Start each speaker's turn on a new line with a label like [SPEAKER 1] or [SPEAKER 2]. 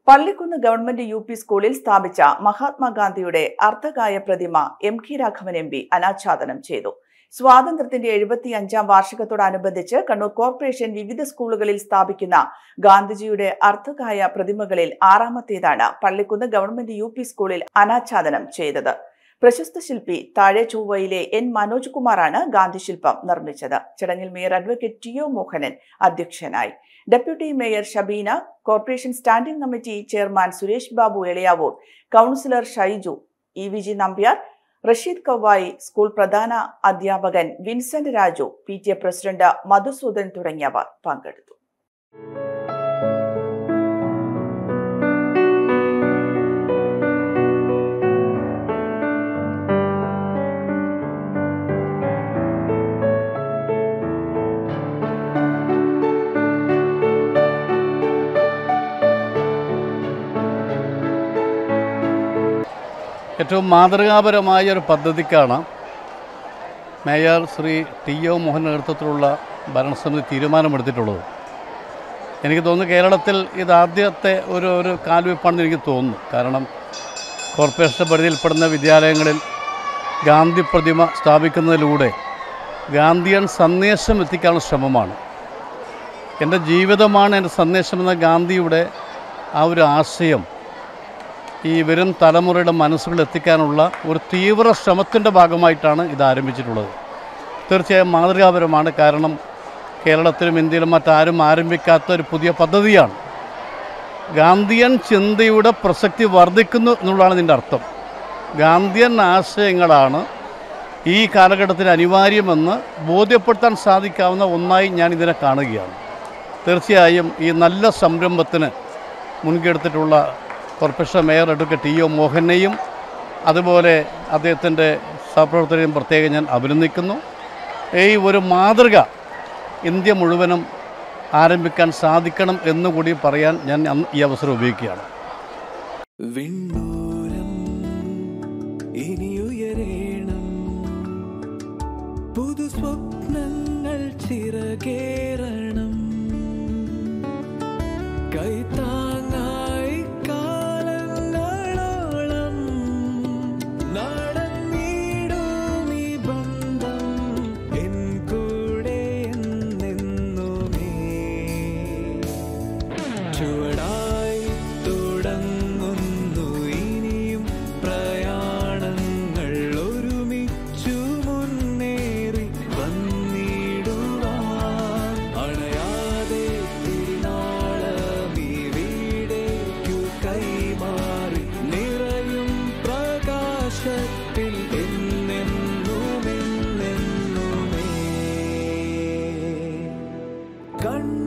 [SPEAKER 1] Pallikkunnu government U P സ്കൂളിൽ സ്ഥാപിച്ച മഹാത്മാഗാന്ധിയുടെ അർദ്ധകായ പ്രതിമ M K Raghavan M P അനാച്ഛാദനം ചെയ്തു സ്വാതന്ത്ര്യത്തിന്റെ എഴുപത്തി അഞ്ചാം വാർഷികത്തോടനുബന്ധിച്ച് കണ്ണൂർ കോർപ്പറേഷൻ വിവിധ സ്കൂളുകളിൽ സ്ഥാപിക്കുന്ന ഗാന്ധിജിയുടെ അർദ്ധകായ പ്രതിമകളിൽ ആറാമത്തേതാണ് പള്ളിക്കുന്ന് ഗവൺമെന്റ് യു പി സ്കൂളിൽ അനാച്ഛാദനം ചെയ്തത് പ്രശസ്ത ശില്പി താഴെ ചൊവ്വയിലെ എൻ മനോജ് കുമാറാണ് ഗാന്ധി ശില്പം നിർമ്മിച്ചത് ചടങ്ങിൽ mayor advocate T O Mohanan അധ്യക്ഷനായി deputy mayor Shabeena corporation standing committee chairman Suresh Babu Elayavoor councillor Shaiju E V G Nambiar Rasheed Kavayi school പ്രധാന അധ്യാപകൻ Vincent Raju P T A president Madhusudan തുടങ്ങിയവർ പങ്കെടുത്തു
[SPEAKER 2] ഏറ്റവും മാതൃകാപരമായ ഒരു പദ്ധതിക്കാണ് mayor Shri T O Mohan നേതൃത്വത്തിലുള്ള ഭരണസമിതി തീരുമാനമെടുത്തിട്ടുള്ളത് എനിക്ക് തോന്നുന്നു കേരളത്തിൽ ഇതാദ്യത്തെ ഒരു ഒരു കാൽവെപ്പാണെന്ന് എനിക്ക് തോന്നുന്നു കാരണം കോർപ്പറേഷൻ പരിധിയിൽപ്പെടുന്ന വിദ്യാലയങ്ങളിൽ ഗാന്ധി പ്രതിമ സ്ഥാപിക്കുന്നതിലൂടെ ഗാന്ധിയൻ സന്ദേശം എത്തിക്കാനുള്ള ശ്രമമാണ് എൻ്റെ ജീവിതമാണ് എൻ്റെ സന്ദേശമെന്ന ഗാന്ധിയുടെ ആ ഒരു ആശയം ഈ വരും തലമുറയുടെ മനസ്സുകളിൽ എത്തിക്കാനുള്ള ഒരു തീവ്ര ശ്രമത്തിൻ്റെ ഭാഗമായിട്ടാണ് ഇത് ആരംഭിച്ചിട്ടുള്ളത് തീർച്ചയായും മാതൃകാപരമാണ് കാരണം കേരളത്തിലും ഇന്ത്യയിലും മറ്റാരും ആരംഭിക്കാത്ത ഒരു പുതിയ പദ്ധതിയാണ് ഗാന്ധിയൻ ചിന്തയുടെ പ്രസക്തി വർദ്ധിക്കുന്നു എന്നുള്ളതാണ് ഇതിൻ്റെ അർത്ഥം ഗാന്ധിയൻ ആശയങ്ങളാണ് ഈ കാലഘട്ടത്തിന് അനിവാര്യമെന്ന് ബോധ്യപ്പെടുത്താൻ സാധിക്കാവുന്ന ഒന്നായി ഞാൻ ഇതിനെ കാണുകയാണ് തീർച്ചയായും ഈ നല്ല സംരംഭത്തിന് മുൻകെടുത്തിട്ടുള്ള corporation mayor advocate T O മോഹനെയും അതുപോലെ അദ്ദേഹത്തിൻ്റെ സഹപ്രവർത്തകരെയും പ്രത്യേകം ഞാൻ അഭിനന്ദിക്കുന്നു ഈ ഒരു മാതൃക ഇന്ത്യ മുഴുവനും ആരംഭിക്കാൻ സാധിക്കണം എന്നുകൂടി പറയാൻ ഞാൻ അന്ന് ഈ അവസരം ഉപയോഗിക്കുകയാണ്
[SPEAKER 3] വിണ്ണൂരം ഇനിയുയരേണം പുതു സ്വപ്നങ്ങൾ ചിറകേറണം കൈത്താങ്ങായി കാലങ്ങളോളം നടന്നിടും ഈ ബന്ധം എൻ കൂടെ എന്നെന്നുമേ ചുവടായി തുടങ്ങുന്നു ഇനിയും പ്രയാണങ്ങൾ ഒരുമിച്ചു മുന്നേറി വന്നിടുവാൻ അണയാതെ തിരുനാളമീ വീടേക്കു കൈമാറി നിറയും പ്രകാശത്തിൽ എന്നെന്നുമെന്നെന്നുമേ കണ്ണു